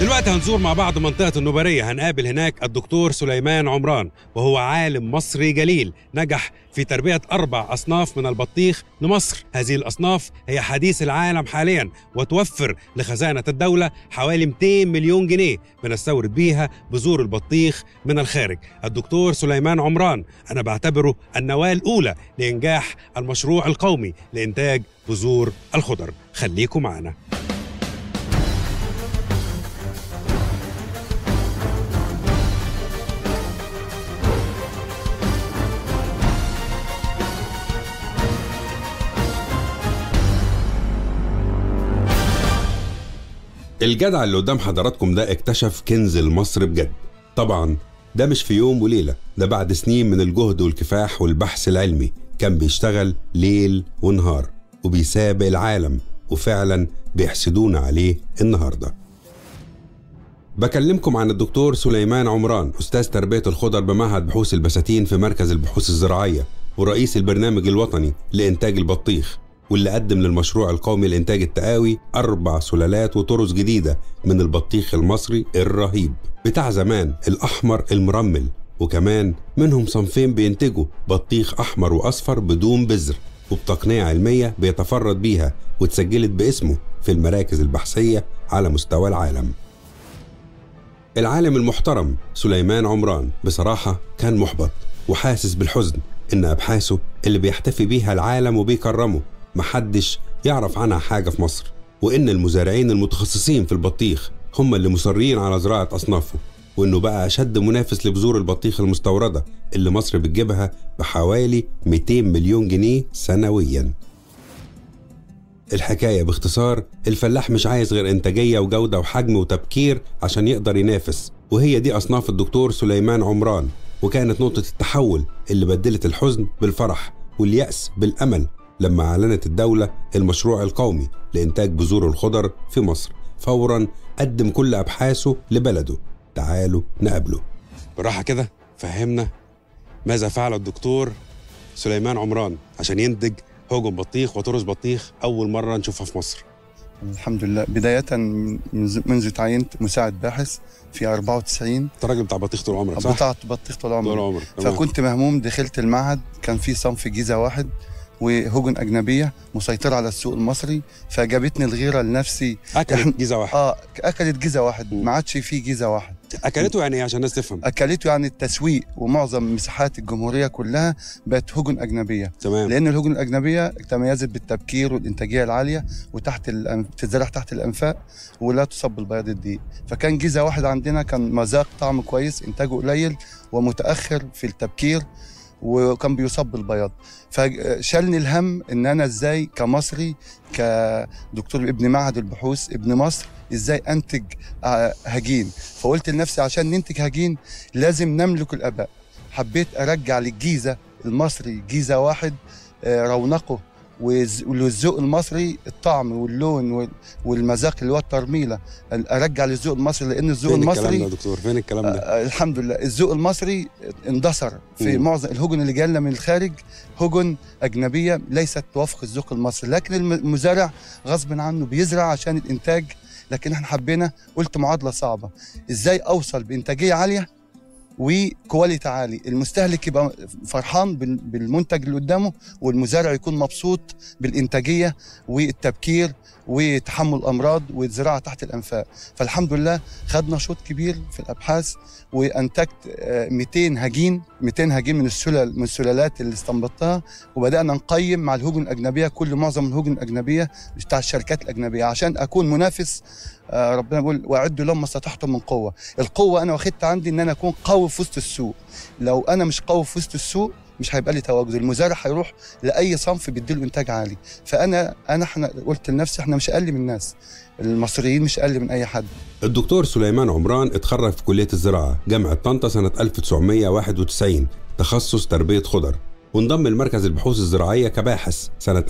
دلوقتي هنزور مع بعض منطقة النوبرية هنقابل هناك الدكتور سليمان عمران وهو عالم مصري جليل نجح في تربية أربع أصناف من البطيخ لمصر هذه الأصناف هي حديث العالم حاليا وتوفر لخزانة الدولة حوالي 200 مليون جنيه بنستورد بيها بذور البطيخ من الخارج الدكتور سليمان عمران أنا بعتبره النواة الأولى لإنجاح المشروع القومي لإنتاج بذور الخضر خليكم معنا الجدع اللي قدام حضراتكم ده اكتشف كنز المصر بجد طبعا ده مش في يوم وليلة ده بعد سنين من الجهد والكفاح والبحث العلمي كان بيشتغل ليل ونهار وبيسابق العالم وفعلا بيحسدونا عليه النهارده بكلمكم عن الدكتور سليمان عمران أستاذ تربية الخضر بمعهد بحوث البساتين في مركز البحوث الزراعية ورئيس البرنامج الوطني لإنتاج البطيخ واللي قدم للمشروع القومي لإنتاج التقاوي أربع سلالات وطرز جديدة من البطيخ المصري الرهيب بتاع زمان الأحمر المرمل وكمان منهم صنفين بينتجوا بطيخ أحمر وأصفر بدون بذر وبتقنية علمية بيتفرد بيها واتسجلت باسمه في المراكز البحثية على مستوى العالم العالم المحترم سليمان عمران بصراحة كان محبط وحاسس بالحزن إن أبحاثه اللي بيحتفي بيها العالم وبيكرمه محدش يعرف عنها حاجة في مصر وإن المزارعين المتخصصين في البطيخ هم اللي مصرين على زراعة أصنافه وإنه بقى أشد منافس لبذور البطيخ المستوردة اللي مصر بتجيبها بحوالي 200 مليون جنيه سنوياً الحكاية باختصار الفلاح مش عايز غير إنتاجية وجودة وحجم وتبكير عشان يقدر ينافس وهي دي أصناف الدكتور سليمان عمران وكانت نقطة التحول اللي بدلت الحزن بالفرح واليأس بالأمل لما أعلنت الدولة المشروع القومي لإنتاج بذور الخضر في مصر فورا قدم كل أبحاثه لبلده تعالوا نقابله بالراحة كده فهمنا ماذا فعل الدكتور سليمان عمران عشان ينتج هوجن بطيخ وترس بطيخ أول مرة نشوفها في مصر الحمد لله بداية منذ منذ تعينت مساعد باحث في 94 انت راجل بتاع بطيخ طول عمرك صح؟ بتاعت بطيخ طول طول عمري عمرك تمام. فكنت مهموم دخلت المعهد كان في صنف جيزة واحد وهجن أجنبية مسيطرة على السوق المصري فجابتني الغيرة لنفسي أكلت جيزة واحد اه أكلت جيزة واحد مم. ما عادش في جيزة واحد أكلته يعني إيه عشان الناس تفهم أكلته يعني التسويق ومعظم مساحات الجمهورية كلها بقت هجن أجنبية تمام لأن الهجن الأجنبية تميزت بالتبكير والإنتاجية العالية وتحت الأن- بتتزرع تحت الأنفاق ولا تصب بالبياض الدقيق فكان جيزة واحد عندنا كان مذاق طعم كويس إنتاجه قليل ومتأخر في التبكير وكان بيصب بالبياض فشالني الهم ان انا ازاي كمصري كدكتور ابن معهد البحوث ابن مصر ازاي انتج آه، هجين فقلت لنفسي عشان ننتج هجين لازم نملك الاباء حبيت ارجع للجيزه المصري جيزه واحد آه، رونقه وز- والذوق المصري الطعم واللون وال- والمذاق اللي هو الترميله ارجع للذوق المصري لان الذوق فين الكلام ده المصري يا دكتور فين الكلام ده آه الحمد لله الذوق المصري اندثر في مم. معظم الهجن اللي جايه لنا من الخارج هجن اجنبيه ليست توافق الذوق المصري لكن الم- المزارع غصب عنه بيزرع عشان الانتاج لكن احنا حبينا قلت معادله صعبه ازاي اوصل بانتاجيه عاليه وكواليتي عالي المستهلك يبقى فرحان بال- بالمنتج اللي قدامه والمزارع يكون مبسوط بالانتاجيه والتبكير وتحمل الامراض والزراعه تحت الانفاق فالحمد لله خدنا شوط كبير في الابحاث وانتجت آه، 200 هجين 200 هجين من السلال من السلالات اللي استنبطتها وبدانا نقيم مع الهجن الاجنبيه كل معظم الهجن الاجنبيه بتاع الشركات الاجنبيه عشان اكون منافس آه، ربنا بيقول واعدوا لهم ما استطعتم من قوه القوه انا واخدت عندي ان انا اكون قوي في وسط السوق لو انا مش قوي في وسط السوق مش هيبقى لي تواجد المزارع هيروح لاي صنف بيديله انتاج عالي فانا انا احنا قلت لنفسي احنا مش اقل من الناس المصريين مش اقل من اي حد الدكتور سليمان عمران اتخرج في كلية الزراعة جامعة طنطا سنة 1991 تخصص تربية خضر وانضم لمركز البحوث الزراعية كباحث سنة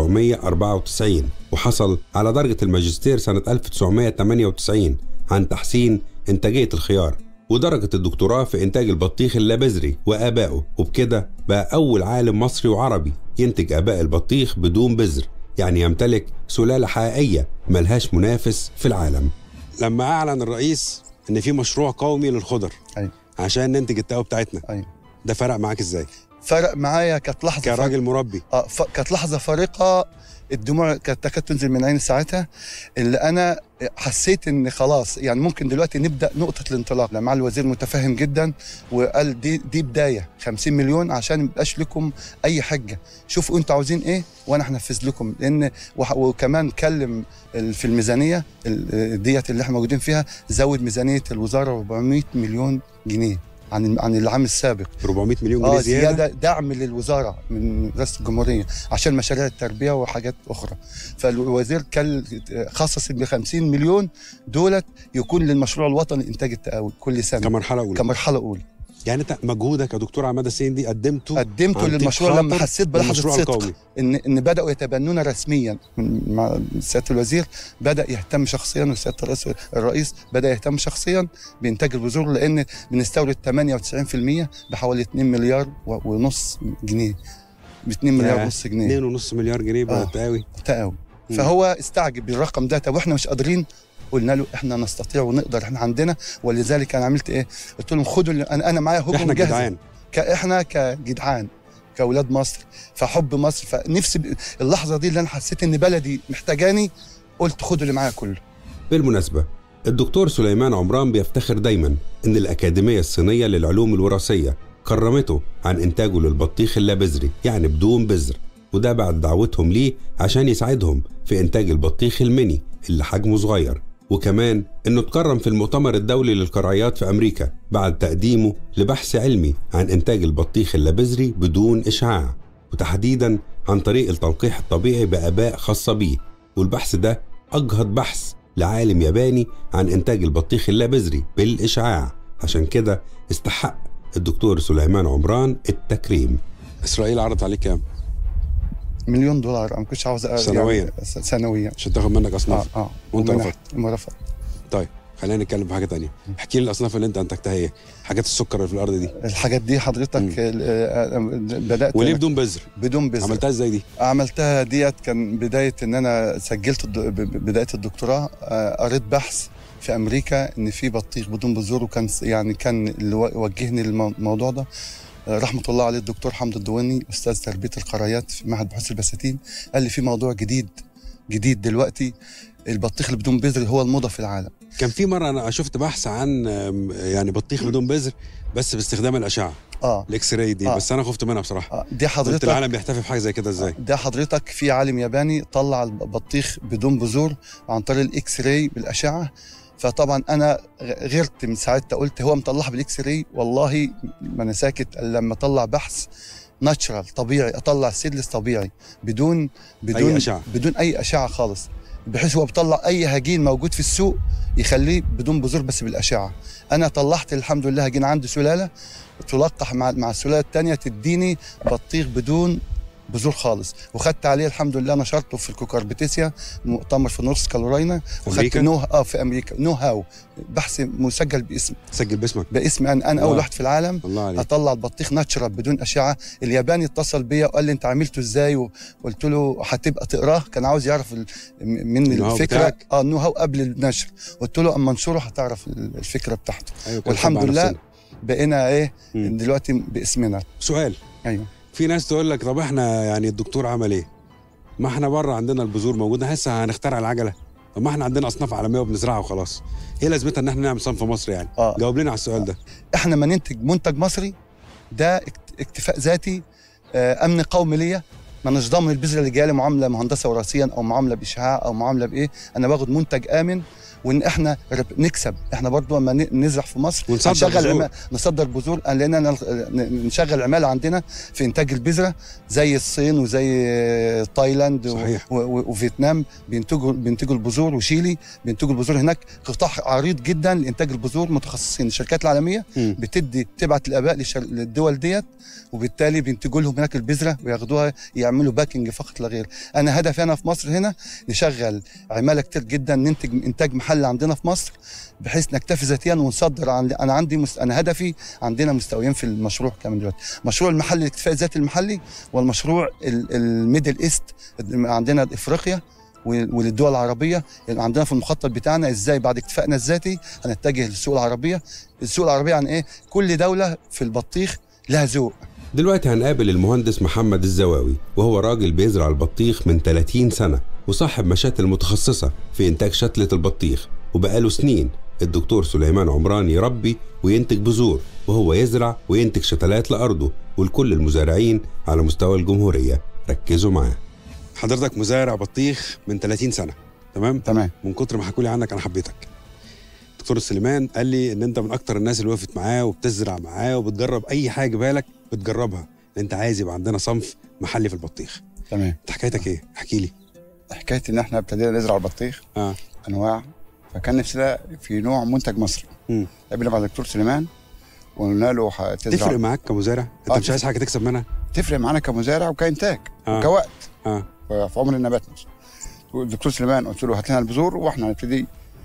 1994 وحصل على درجة الماجستير سنة 1998 عن تحسين إنتاجية الخيار ودرجة الدكتوراه في إنتاج البطيخ اللابذري وآبائه وبكده بقى أول عالم مصري وعربي ينتج آباء البطيخ بدون بذر يعني يمتلك سلالة حقيقية ملهاش منافس في العالم لما اعلن الرئيس ان في مشروع قومي للخضر أيوة. عشان ننتج التقوى بتاعتنا أيوة. ده فرق معاك ازاي فرق معايا كانت لحظه كراجل مربي اه ف... كانت لحظه فارقه الدموع كانت تكاد تنزل من عيني ساعتها اللي انا حسيت ان خلاص يعني ممكن دلوقتي نبدا نقطه الانطلاق مع الوزير متفهم جدا وقال دي دي بدايه 50 مليون عشان ما يبقاش لكم اي حجه شوفوا انتوا عاوزين ايه وانا هنفذ لكم لان وح- وكمان كلم ال- في الميزانيه ال- ديت اللي احنا موجودين فيها زود ميزانيه الوزاره 400 مليون جنيه عن عن العام السابق 400 مليون جنيه اه زياده زياده دعم للوزاره من رئاسه الجمهوريه عشان مشاريع التربيه وحاجات اخرى فالوزير كان خصص ال 50 مليون دولت يكون للمشروع الوطني انتاج التقاوي كل سنه كمرحله اولى كمرحله اولى يعني انت مجهودك يا دكتور عماد السين دي قدمته قدمته عن للمشروع طيب لما خاطر حسيت بلحظه المشروع صدق القومي ان ان بداوا يتبنونا رسميا من- مع سياده الوزير بدا يهتم شخصيا وسياده الرئيس الرئيس بدا يهتم شخصيا بانتاج البذور لان بنستورد 98% بحوالي 2 مليار و- ونص جنيه ب 2 مليار ياه، ونص جنيه 2.5 مليار جنيه بقى آه. تقاوي تقاوي مم. فهو استعجب بالرقم ده طب واحنا مش قادرين قلنا له احنا نستطيع ونقدر احنا عندنا ولذلك انا عملت ايه؟ قلت لهم خدوا اللي- انا انا معايا هجوم احنا جاهزة. جدعان ك- احنا كجدعان كاولاد مصر فحب مصر فنفسي ب- اللحظه دي اللي انا حسيت ان بلدي محتاجاني قلت خدوا اللي معايا كله بالمناسبة الدكتور سليمان عمران بيفتخر دايما إن الأكاديمية الصينية للعلوم الوراثية كرمته عن إنتاجه للبطيخ اللابذري يعني بدون بذر وده بعد دعوتهم ليه عشان يساعدهم في إنتاج البطيخ الميني اللي حجمه صغير وكمان إنه اتكرم في المؤتمر الدولي للقرعيات في أمريكا بعد تقديمه لبحث علمي عن إنتاج البطيخ اللابذري بدون إشعاع وتحديدا عن طريق التلقيح الطبيعي بآباء خاصة بيه والبحث ده أجهض بحث لعالم ياباني عن إنتاج البطيخ اللابذري بالإشعاع عشان كده استحق الدكتور سليمان عمران التكريم إسرائيل عرضت عليك كام مليون دولار انا ما كنتش عاوز أ- سنوياً. يعني س- سنويا عشان تاخد منك اه أصناف اه وأنت ومنح- رفضت. ما رفضت طيب خلينا نتكلم في حاجة تانية احكي لي الأصناف اللي أنت أنتجتها إيه حاجات السكر اللي في الأرض دي الحاجات دي حضرتك مم. ال- آه، آه، بدات وليه بدون بذر بدون بذر عملتها إزاي دي عملتها ديت كان بدايه ان انا سجلت الد- ب- ب- بدايه الدكتوراه آه، قريت بحث في امريكا ان في بطيخ بدون بذور وكان س- يعني كان اللي و- وجهني للموضوع ده آه، رحمه الله عليه الدكتور حمد الدواني استاذ تربيه القرايات في معهد بحوث البساتين قال لي في موضوع جديد جديد دلوقتي البطيخ اللي بدون بذر هو الموضه في العالم كان في مرة أنا شفت بحث عن آم، يعني بطيخ بدون بذر بس باستخدام الأشعة اه الإكس راي دي آه. بس أنا خفت منها بصراحة آه، دي قلت حضرتك العالم بيحتفي بحاجة زي كده إزاي ده حضرتك في عالم ياباني طلع البطيخ بدون بذور عن طريق الاكس راي بالاشعه فطبعا انا غ- غيرت من ساعتها قلت هو مطلعها بالاكس راي والله ما انا ساكت إلا لما اطلع بحث ناتشرال طبيعي اطلع سيدلس طبيعي بدون بدون أي أشعة. بدون اي اشعه خالص بحيث هو بيطلع اي هجين موجود في السوق يخليه بدون بذور بس بالاشعه انا طلعت الحمد لله هجين عندي سلاله تلقح مع مع السلاله الثانيه تديني بطيخ بدون بذور خالص وخدت عليه الحمد لله نشرته في الكوكاربيتيسيا مؤتمر في نورث كارولاينا وخدت أمريكا؟ نو اه في امريكا نو هاو بحث مسجل باسم سجل باسمك باسم انا انا اول الله. واحد في العالم الله عليك اطلع البطيخ ناتشرال بدون اشعه الياباني اتصل بيا وقال لي انت عملته ازاي وقلت له هتبقى تقراه كان عاوز يعرف ال- م- من النو هاو الفكره بتاعك؟ اه النو هاو قبل النشر قلت له اما انشره هتعرف ال- الفكره بتاعته أيوة كان والحمد طبعا لله نفسنا. بقينا ايه مم. دلوقتي باسمنا سؤال ايوه في ناس تقول لك طب احنا يعني الدكتور عمل ايه؟ ما احنا بره عندنا البذور موجوده لسه هنخترع العجله طب ما احنا عندنا اصناف عالميه وبنزرعها وخلاص ايه لازمتها ان احنا نعمل صنف في مصر يعني؟ اه جاوب لنا على السؤال ده احنا ما ننتج منتج مصري ده اكت- اكتفاء ذاتي آه، امن قومي ليا ما اناش ضامن البذره اللي جايه لي معامله مهندسه وراثيا او معامله باشعاع او معامله بايه انا باخد منتج امن وان احنا رب- نكسب احنا برضو لما ن- نزرع في مصر ونصدر نشغل بذور. عمال نصدر بذور لان أنا ن- نشغل عماله عندنا في انتاج البذره زي الصين وزي آه، تايلاند و- صحيح. و- و- وفيتنام بينتجوا بينتجوا البذور وشيلي بينتجوا البذور هناك قطاع عريض جدا لانتاج البذور متخصصين الشركات العالميه مم. بتدي تبعت الاباء للشر- للدول ديت وبالتالي بينتجوا لهم هناك البذره وياخدوها يعملوا باكينج فقط لا غير انا هدفي انا في مصر هنا نشغل عماله كتير جدا ننتج انتاج محلي عندنا في مصر بحيث نكتفي ذاتيا ونصدر عن انا عندي مست... انا هدفي عندنا مستويين في المشروع كمان دلوقتي مشروع المحلي الاكتفاء الذاتي المحلي والمشروع ال- الميدل ايست عندنا افريقيا و- وللدول العربيه يعني عندنا في المخطط بتاعنا ازاي بعد اكتفائنا الذاتي هنتجه للسوق العربيه السوق العربيه عن ايه كل دوله في البطيخ لها ذوق دلوقتي هنقابل المهندس محمد الزواوي وهو راجل بيزرع البطيخ من 30 سنة وصاحب مشاتل متخصصة في إنتاج شتلة البطيخ وبقاله سنين الدكتور سليمان عمران يربي وينتج بذور وهو يزرع وينتج شتلات لأرضه ولكل المزارعين على مستوى الجمهورية ركزوا معاه حضرتك مزارع بطيخ من 30 سنة تمام؟ تمام من كتر ما حكوا لي عنك انا حبيتك دكتور سليمان قال لي ان انت من اكتر الناس اللي وقفت معاه وبتزرع معاه وبتجرب اي حاجه بالك بتجربها لان انت عايز يبقى عندنا صنف محلي في البطيخ تمام انت حكايتك ايه احكي لي حكايه ان احنا ابتدينا نزرع البطيخ اه انواع فكان نفسنا في نوع منتج مصري مم. قابلنا مع الدكتور سليمان وقلنا له ه- تفرق تزرع معاك كمزارع انت آه، مش عايز حاجه تكسب منها تفرق معانا كمزارع وكانتاج آه. وكوقت اه في عمر النبات نفسه الدكتور سليمان قلت له هات لنا البذور واحنا هنبتدي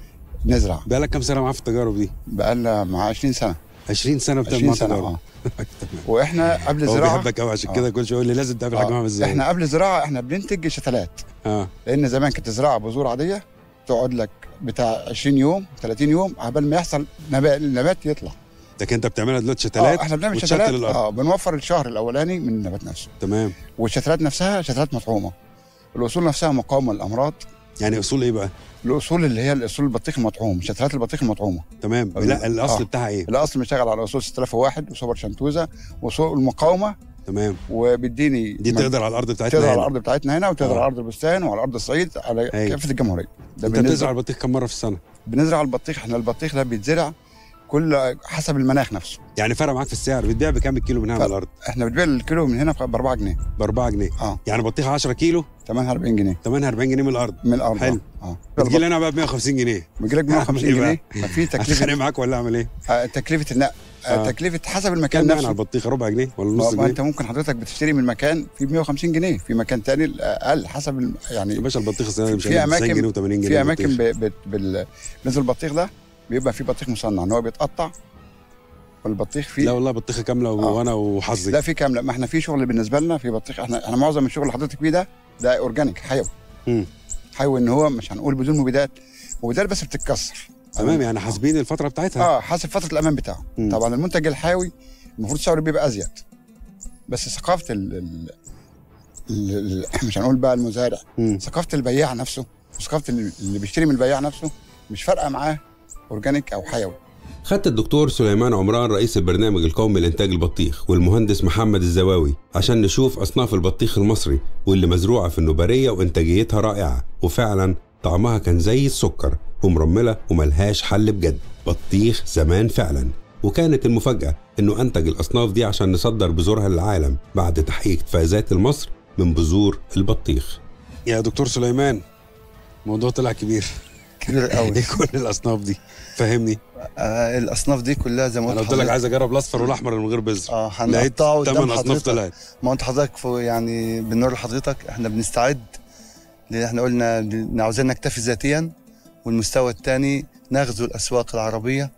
نزرع بقالك كام سنه معاه في التجارب دي بقالنا مع 20 سنه 20 سنه بتعمل 20 معاه سنه تجارب اه تمام. واحنا قبل هو الزراعه بيحبك قوي عشان آه. كده كل شويه يقول لي لازم تقابل حاجه آه. معاها ازاي احنا قبل الزراعه احنا بننتج شتلات اه لان زمان كانت تزرع بذور عاديه تقعد لك بتاع 20 يوم 30 يوم قبل ما يحصل نبات النبات يطلع لكن انت بتعملها دلوقتي اه شتلات احنا بنعمل وتشتل شتلات الأرض. اه بنوفر الشهر الاولاني من النبات نفسه تمام والشتلات نفسها شتلات مطعومه الاصول نفسها مقاومه للامراض يعني اصول ايه بقى الاصول اللي هي الاصول البطيخ المطعوم شتلات البطيخ المطعومه تمام آه. لا الاصل آه. بتاعها ايه الاصل بيشتغل على اصول 6001 وسوبر شنتوزا واصول المقاومه تمام وبيديني دي من- تقدر على الارض بتاعتنا تقدر على هنا. الارض بتاعتنا هنا وتقدر آه. على ارض البستان وعلى ارض الصعيد على أيوة. كافه الجمهوريه ده انت بالنسبه بتزرع البطيخ كم مره في السنه بنزرع البطيخ احنا البطيخ ده بيتزرع كل حسب المناخ نفسه يعني فرق معاك في السعر بتبيع بكام الكيلو من هنا من فرق. الارض احنا بنبيع الكيلو من هنا ب 4 جنيه ب 4 جنيه اه يعني بطيخه 10 كيلو ثمنها 40 جنيه ثمنها 40 جنيه من الارض من الارض حلو. اه بتجي لي انا بقى ب 150 جنيه بيجي لك ب 150 أعمل إيه جنيه ففي هتخانق تكلفه معاك ولا اعمل ايه؟ آه تكلفه النقل آه. آه. تكلفه حسب المكان كام يعني على نفسه البطيخه ربع جنيه ولا ما نص ما جنيه؟ انت ممكن حضرتك بتشتري من مكان في 150 جنيه في مكان تاني اقل حسب الم... يا يعني باشا البطيخ السنه دي مش في عارف 90 أماكن- جنيه و80 جنيه في اماكن البطيخ. ب... ب... بال... نزل البطيخ ده بيبقى فيه بطيخ مصنع ان هو بيتقطع والبطيخ فيه لا والله بطيخه كامله آه. وانا وحظي لا في كامله ما احنا في شغل بالنسبه لنا في بطيخ احنا احنا معظم الشغل اللي حضرتك فيه ده ده اورجانيك حيوي مم. حيوي ان هو مش هنقول بدون مبيدات مبيدات بس بتتكسر تمام يعني حاسبين الفتره بتاعتها اه حسب فتره الامان بتاعه مم. طبعا المنتج الحيوي المفروض سعره بيبقى ازيد بس ثقافه ال... ال... ال... ال... مش هنقول بقى المزارع مم. ثقافه البياع نفسه وثقافه اللي اللي بيشتري من البياع نفسه مش فارقه معاه اورجانيك او حيوي خدت الدكتور سليمان عمران رئيس البرنامج القومي لإنتاج البطيخ والمهندس محمد الزواوي عشان نشوف أصناف البطيخ المصري واللي مزروعة في النوبارية وإنتاجيتها رائعة وفعلا طعمها كان زي السكر ومرملة وملهاش حل بجد بطيخ زمان فعلا وكانت المفاجأة إنه أنتج الأصناف دي عشان نصدر بذورها للعالم بعد تحقيق اكتفاءات مصر من بذور البطيخ يا دكتور سليمان الموضوع طلع كبير كبير قوي ايه كل الاصناف دي فهمني آه الاصناف دي كلها زي ما انا قلت قلت لك لحضرتك- عايز اجرب الاصفر والاحمر اللي من غير بذر اه لقيت هنقطعه قدام ثمان اصناف حضرتك طلعت ما انت حضرتك فوق يعني بنقول لحضرتك احنا بنستعد لان احنا قلنا ل- عاوزين نكتفي ذاتيا والمستوى الثاني نغزو الاسواق العربيه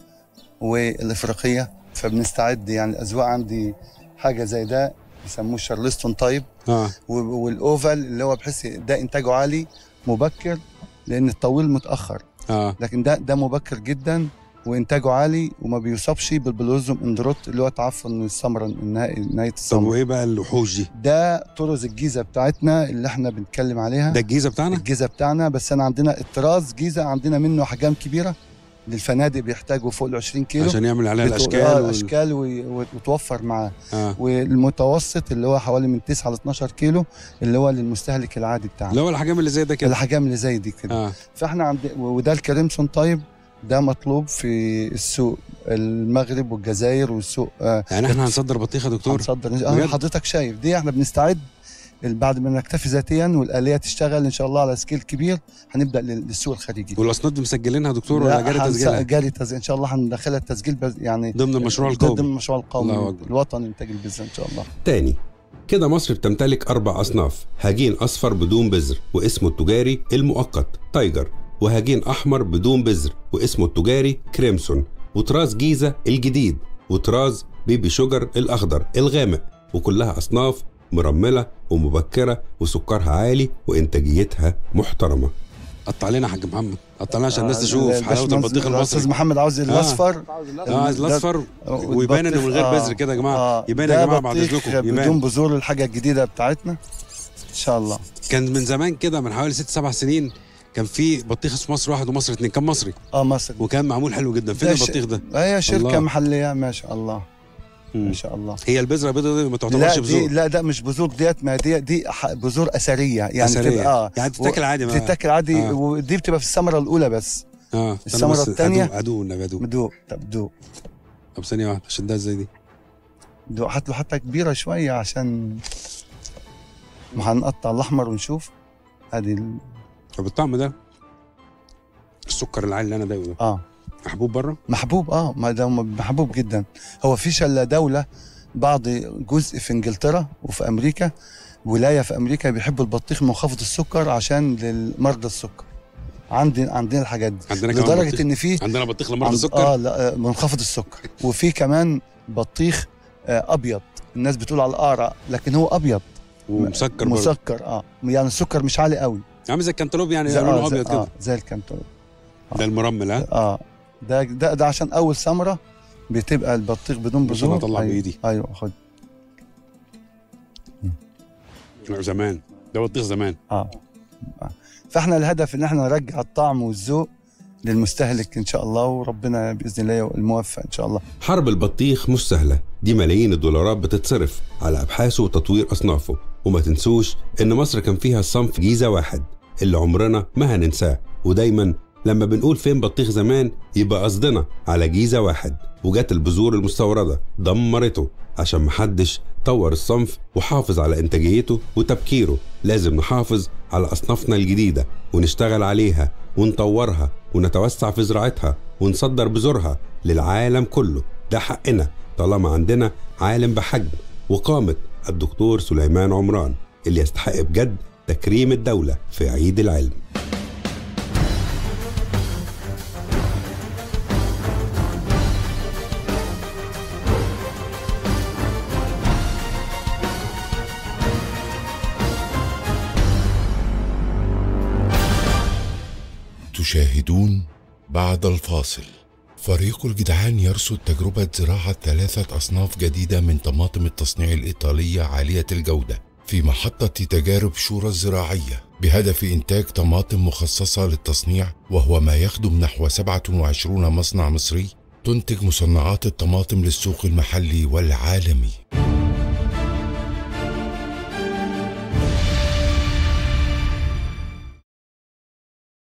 والافريقيه فبنستعد يعني الاذواق عندي حاجه زي ده بيسموه شارلستون تايب اه و- والاوفال اللي هو بحس ده انتاجه عالي مبكر لان الطويل متاخر اه لكن ده ده مبكر جدا وانتاجه عالي وما بيصابش بالبلوزوم اندروت اللي هو تعفن الثمره النهائي نهايه طب الثمره وايه بقى الوحوش دي ده طرز الجيزه بتاعتنا اللي احنا بنتكلم عليها ده الجيزه بتاعنا الجيزه بتاعنا بس انا عندنا الطراز جيزه عندنا منه احجام كبيره للفنادق بيحتاجوا فوق ال 20 كيلو عشان يعمل عليها بتو- الاشكال آه وال... الاشكال وي- وتوفر معاه اه والمتوسط اللي هو حوالي من 9 ل 12 كيلو اللي هو للمستهلك العادي بتاعنا اللي هو الحاجات اللي زي ده كده الاحجام اللي زي دي كده اه فاحنا عند وده الكريمسون طيب ده مطلوب في السوق المغرب والجزائر والسوق آه يعني احنا هنصدر بطيخه يا دكتور هنصدر بجد؟ آه حضرتك شايف دي احنا بنستعد بعد ما نكتفي ذاتيا والاليه تشتغل ان شاء الله على سكيل كبير هنبدا لل- للسوق الخارجي والاصناف دي مسجلينها يا دكتور ولا لا، جاري هنس- تسجيلها جاري تسجيل ان شاء الله هندخلها التسجيل بس يعني ضمن المشروع ضمن القومي المشروع القومي الله أكبر. الوطني انتاج البذر ان شاء الله تاني كده مصر بتمتلك أربع أصناف هجين أصفر بدون بذر واسمه التجاري المؤقت تايجر وهجين أحمر بدون بذر واسمه التجاري كريمسون وطراز جيزة الجديد وطراز بيبي شوجر الأخضر الغامق وكلها أصناف مرملة ومبكرة وسكرها عالي وإنتاجيتها محترمة قطع لنا يا حاج محمد قطع لنا عشان الناس تشوف آه، حلاوه الباشمهندس- البطيخ الاستاذ المصري محمد عاوز الاصفر اه عايز الاصفر ويبان انه من غير آه، بذر كده يا جماعه آه، يبان يا ده جماعه بعد بطيخ اذنكم بدون يبان بذور الحاجه الجديده بتاعتنا ان شاء الله كان من زمان كده من حوالي ست سبع سنين كان في بطيخ اسمه مصر واحد ومصر اتنين كان مصري اه مصر وكان معمول حلو جدا فين ده ش- البطيخ ده؟ هي شركه الله. محليه ما شاء الله مم. ما شاء الله هي البذره البيضاء دي ما لا تعتبرش دي بذور لا ده مش بذور ديت ما دي دي ح- بذور اثريه يعني أثرية. بتبقى اه يعني تتاكل عادي ما بتتاكل عادي آه. ودي بتبقى في الثمره الاولى بس اه استنى الثمرة بس التانية. ادوق ادوق النبي ادوق مدوق طب دوق طب ثانيه واحده عشان ده ازاي دي دوق هات له حتى كبيره شويه عشان ما هنقطع الاحمر ونشوف ادي ال- طب الطعم ده السكر العالي اللي انا دايقه ده اه محبوب بره محبوب اه ما ده محبوب جدا هو فيش الا دوله بعض جزء في انجلترا وفي امريكا ولايه في امريكا بيحبوا البطيخ منخفض السكر عشان للمرضى السكر عندنا عندنا الحاجات دي عندنا كمان لدرجه بطيخ ان في عندنا بطيخ لمرضى عن- السكر اه لا آه، منخفض السكر وفي كمان بطيخ آه ابيض الناس بتقول على القارع لكن هو ابيض ومسكر برضه مسكر اه يعني السكر مش عالي قوي عامل زي الكنتالوب يعني زي- لونه آه زي, ابيض كده آه زي الكنتالوب ده المرمل ها اه ده ده ده عشان اول ثمره بتبقى البطيخ بدون بص أنا بذور هطلع أيوة. بإيدي. ايوه خد لا، زمان ده بطيخ زمان اه آه. فاحنا الهدف ان احنا نرجع الطعم والذوق للمستهلك ان شاء الله وربنا باذن الله الموفق ان شاء الله حرب البطيخ مش سهلة دي ملايين الدولارات بتتصرف على أبحاثه وتطوير أصنافه وما تنسوش إن مصر كان فيها صنف جيزة واحد اللي عمرنا ما هننساه ودايما لما بنقول فين بطيخ زمان يبقى قصدنا على جيزة واحد وجات البذور المستوردة دمرته عشان محدش طور الصنف وحافظ على إنتاجيته وتبكيره لازم نحافظ على أصنافنا الجديدة ونشتغل عليها ونطورها ونتوسع في زراعتها ونصدر بذورها للعالم كله ده حقنا طالما عندنا عالم بحجم وقامة الدكتور سليمان عمران اللي يستحق بجد تكريم الدولة في عيد العلم تشاهدون بعد الفاصل فريق الجدعان يرصد تجربة زراعة ثلاثة أصناف جديدة من طماطم التصنيع الإيطالية عالية الجودة في محطة تجارب شورى الزراعية بهدف إنتاج طماطم مخصصة للتصنيع وهو ما يخدم نحو 27 مصنع مصري تنتج مصنعات الطماطم للسوق المحلي والعالمي